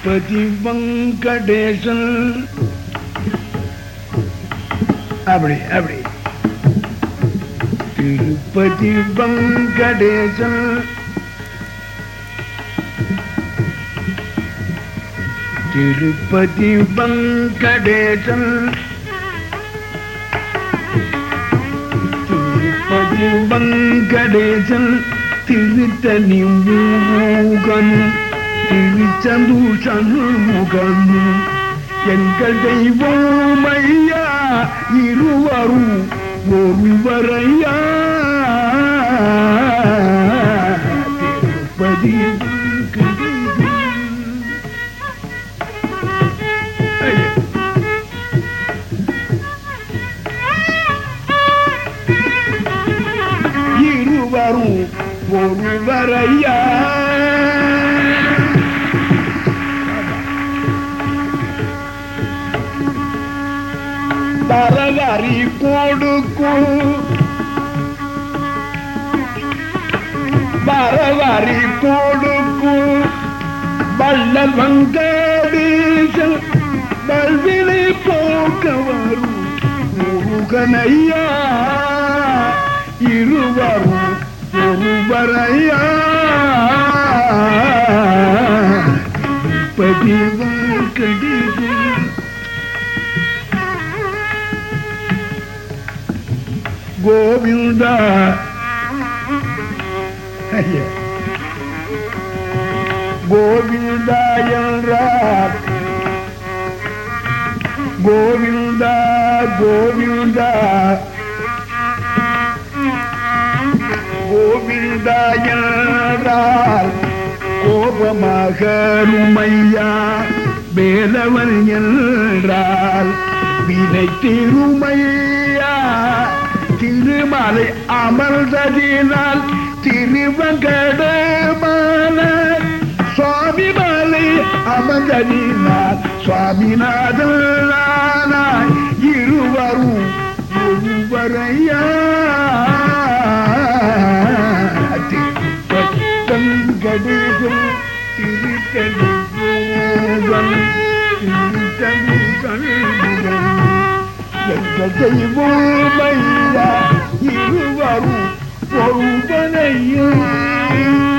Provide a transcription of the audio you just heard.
திருப்பதி வெங்கடேசன் அப்படி அப்படி திருப்பதி வெங்கடேசன் திருப்பதி வெங்கடேசன் திருப்பதி வெங்கடேசன் திருத்தணி மூகன் திருச்செந்தூர் சண்முகன் எங்கள் தெய்வம் ஐயா இருவரும் ஒருவரையா திருப்பதி வெங்கடேசன் ஐயா இருவரும் ஒருவரையா தரவரி கொடுக்கும் பரவரி கொடுக்கும் வள்ளல் வங்கடேசன் வல்வினை போக்க வரும் முருகனையா இருவரும் ஒருவரையா பதிவம் கடிதம் கோவிந்தா ஐயா கோவிந்தா என்றார் கோவிந்தா கோவிந்தா கோவிந்தா என்றார் கோபமாக உமையா வேலவன் என்றால் வினை திருமையா திருமலை அமர்ந்ததினால் திருவங்கடமான சுவாமி மலை அமர்ந்ததினால் சுவாமிநாதனாய் இருவரும் ஒருவரையா திருப்பத்தங்கடேசம் திருத்தணிபூவன் திருத்தணி கண்புடன் எங்கள் தெய்வமையா இருவரும் ஒருவனையும்